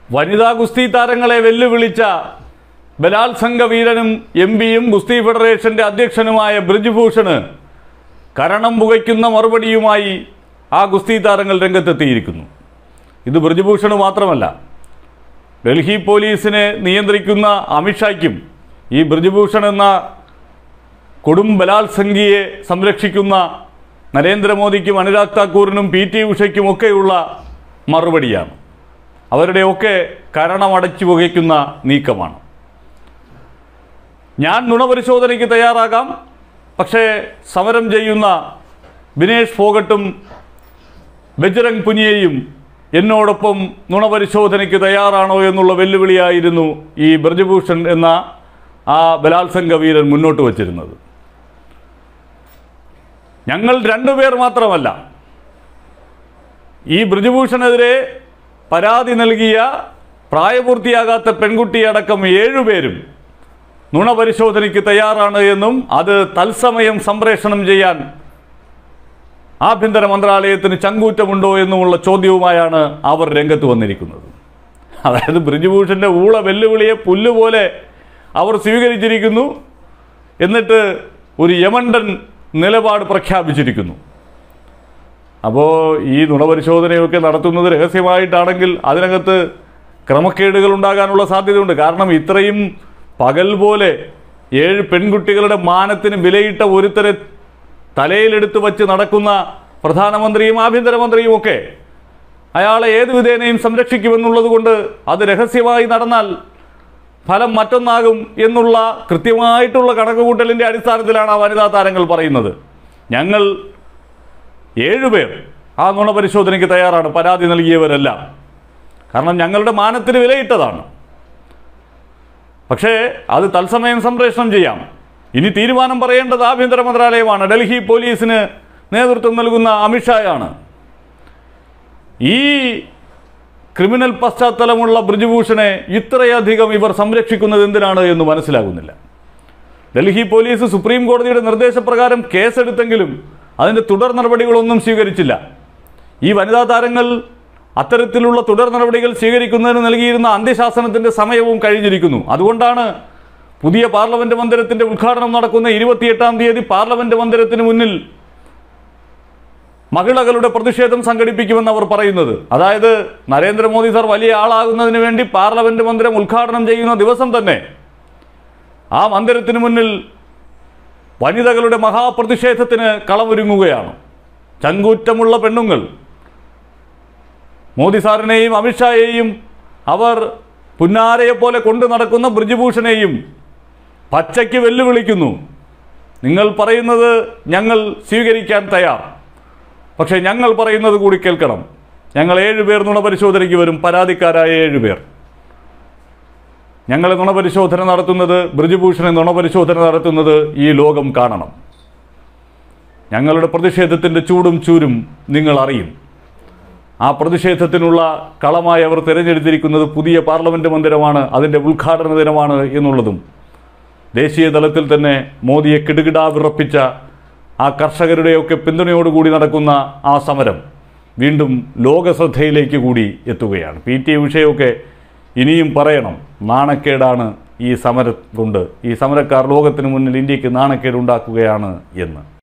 വനിതാ ഗുസ്തി താരങ്ങളെ വെല്ലുവിളിച്ച ബലാത്സംഗ വീരനും എം പിയും ഗുസ്തി ഫെഡറേഷന്റെ അധ്യക്ഷനുമായ ബ്രിജ്ഭൂഷണ് കരണം പുകയ്ക്കുന്ന മറുപടിയുമായി ആ ഗുസ്തി താരങ്ങൾ രംഗത്തെത്തിയിരിക്കുന്നു ഇത് ബ്രിജ്ഭൂഷണ് മാത്രമല്ല ഡൽഹി പോലീസിനെ നിയന്ത്രിക്കുന്ന അമിത്ഷായ്ക്കും ഈ ബ്രിജ്ഭൂഷൺ എന്ന കൊടും ബലാത്സംഗിയെ സംരക്ഷിക്കുന്ന നരേന്ദ്രമോദിക്കും അനുരാഗ് താക്കൂറിനും പി ടി ഉഷയ്ക്കും ഒക്കെയുള്ള മറുപടിയാണ് അവരുടെയൊക്കെ കരണമടച്ചു പുകയ്ക്കുന്ന നീക്കമാണ് ഞാൻ നുണപരിശോധനയ്ക്ക് തയ്യാറാകാം പക്ഷേ സമരം ചെയ്യുന്ന ബിനേഷ് ഫോഗട്ടും ബജ്രംഗ് പുനിയയും എന്നോടൊപ്പം നുണപരിശോധനയ്ക്ക് തയ്യാറാണോ എന്നുള്ള വെല്ലുവിളിയായിരുന്നു ഈ ബ്രജഭൂഷൺ എന്ന ആ ബലാത്സംഗ വീരൻ മുന്നോട്ട് വച്ചിരുന്നത് ഞങ്ങൾ രണ്ടുപേർ മാത്രമല്ല ഈ ബ്രിജഭൂഷണെതിരെ പരാതി നൽകിയ പ്രായപൂർത്തിയാകാത്ത പെൺകുട്ടിയടക്കം ഏഴുപേരും നുണപരിശോധനയ്ക്ക് തയ്യാറാണ് എന്നും അത് തത്സമയം സംപ്രേഷണം ചെയ്യാൻ ആഭ്യന്തര മന്ത്രാലയത്തിന് ചങ്കൂറ്റമുണ്ടോ എന്നുമുള്ള ചോദ്യവുമായാണ് അവർ രംഗത്ത് വന്നിരിക്കുന്നത് അതായത് ബ്രിജുഭൂഷന്റെ ഊള വെല്ലുവിളിയെ പുല്ലുപോലെ അവർ സ്വീകരിച്ചിരിക്കുന്നു എന്നിട്ട് ഒരു യമണ്ടൻ നിലപാട് പ്രഖ്യാപിച്ചിരിക്കുന്നു അപ്പോൾ ഈ നുണപരിശോധനയൊക്കെ നടത്തുന്നത് രഹസ്യമായിട്ടാണെങ്കിൽ അതിനകത്ത് ക്രമക്കേടുകൾ ഉണ്ടാകാനുള്ള സാധ്യതയുണ്ട് കാരണം ഇത്രയും പകൽ പോലെ ഏഴ് പെൺകുട്ടികളുടെ മാനത്തിന് വിലയിട്ട ഒരുത്തരെ തലയിലെടുത്ത് വച്ച് നടക്കുന്ന പ്രധാനമന്ത്രിയും ആഭ്യന്തരമന്ത്രിയും ഒക്കെ അയാളെ ഏത് വിധേനയും സംരക്ഷിക്കുമെന്നുള്ളത് കൊണ്ട് അത് രഹസ്യമായി നടന്നാൽ ഫലം മറ്റൊന്നാകും എന്നുള്ള കൃത്യമായിട്ടുള്ള കണക്കുകൂട്ടലിൻ്റെ അടിസ്ഥാനത്തിലാണ് ആ വനിതാ താരങ്ങൾ പറയുന്നത് ഞങ്ങൾ ഏഴുപേർ ആ നുണ പരിശോധനയ്ക്ക് തയ്യാറാണ് പരാതി നൽകിയവരെല്ലാം കാരണം ഞങ്ങളുടെ മാനത്തിന് വിലയിട്ടതാണ് പക്ഷേ അത് തത്സമയം സംപ്രേഷണം ചെയ്യാം ഇനി തീരുമാനം പറയേണ്ടത് ആഭ്യന്തര മന്ത്രാലയമാണ് ഡൽഹി പോലീസിന് നേതൃത്വം നൽകുന്ന അമിത്ഷായാണ് ഈ ക്രിമിനൽ പശ്ചാത്തലമുള്ള ബ്രിജുഭൂഷണെ ഇത്രയധികം ഇവർ സംരക്ഷിക്കുന്നത് എന്തിനാണ് എന്ന് മനസ്സിലാകുന്നില്ല ഡൽഹി പോലീസ് സുപ്രീം കോടതിയുടെ നിർദ്ദേശപ്രകാരം കേസെടുത്തെങ്കിലും അതിൻ്റെ തുടർ നടപടികളൊന്നും സ്വീകരിച്ചില്ല ഈ വനിതാ താരങ്ങൾ അത്തരത്തിലുള്ള തുടർ നടപടികൾ സ്വീകരിക്കുന്നതിന് നൽകിയിരുന്ന അന്ത്യശാസനത്തിൻ്റെ സമയവും കഴിഞ്ഞിരിക്കുന്നു അതുകൊണ്ടാണ് പുതിയ പാർലമെന്റ് മന്ദിരത്തിന്റെ ഉദ്ഘാടനം നടക്കുന്ന ഇരുപത്തിയെട്ടാം തീയതി പാർലമെന്റ് മന്ദിരത്തിന് മുന്നിൽ മഹിളകളുടെ പ്രതിഷേധം സംഘടിപ്പിക്കുമെന്ന് അവർ പറയുന്നത് അതായത് നരേന്ദ്രമോദി സാർ വലിയ ആളാകുന്നതിന് വേണ്ടി പാർലമെന്റ് മന്ദിരം ഉദ്ഘാടനം ചെയ്യുന്ന ദിവസം തന്നെ ആ മന്ദിരത്തിന് മുന്നിൽ വനിതകളുടെ മഹാപ്രതിഷേധത്തിന് കളമൊരുങ്ങുകയാണ് ചങ്കൂറ്റമുള്ള പെണ്ണുങ്ങൾ മോദി സാറിനെയും അമിത്ഷായെയും അവർ പുന്നാരയെപ്പോലെ കൊണ്ടു നടക്കുന്ന ബ്രിജുഭൂഷണെയും പച്ചയ്ക്ക് വെല്ലുവിളിക്കുന്നു നിങ്ങൾ പറയുന്നത് ഞങ്ങൾ സ്വീകരിക്കാൻ തയ്യാർ പക്ഷേ ഞങ്ങൾ പറയുന്നത് കൂടി കേൾക്കണം ഞങ്ങൾ ഏഴുപേർ നുണപരിശോധനയ്ക്ക് വരും പരാതിക്കാരായ ഏഴുപേർ ഞങ്ങൾ നുണപരിശോധന നടത്തുന്നത് ബ്രിജുഭൂഷണൻ നുണപരിശോധന നടത്തുന്നത് ഈ ലോകം കാണണം ഞങ്ങളുടെ പ്രതിഷേധത്തിൻ്റെ ചൂടും ചൂരും നിങ്ങൾ അറിയും ആ പ്രതിഷേധത്തിനുള്ള കളമായി അവർ തിരഞ്ഞെടുത്തിരിക്കുന്നത് പുതിയ പാർലമെന്റ് മന്ദിരമാണ് അതിൻ്റെ ഉദ്ഘാടന ദിനമാണ് എന്നുള്ളതും ദേശീയ തലത്തിൽ തന്നെ മോദിയെ കിടുകിടാ വിറപ്പിച്ച ആ കർഷകരുടെയൊക്കെ പിന്തുണയോടുകൂടി നടക്കുന്ന ആ സമരം വീണ്ടും ലോകശ്രദ്ധയിലേക്ക് കൂടി എത്തുകയാണ് പി ടി ഉഷയൊക്കെ ഇനിയും പറയണം നാണക്കേടാണ് ഈ സമരം കൊണ്ട് ഈ സമരക്കാർ ലോകത്തിന് മുന്നിൽ ഇന്ത്യക്ക് നാണക്കേടുണ്ടാക്കുകയാണ് എന്ന്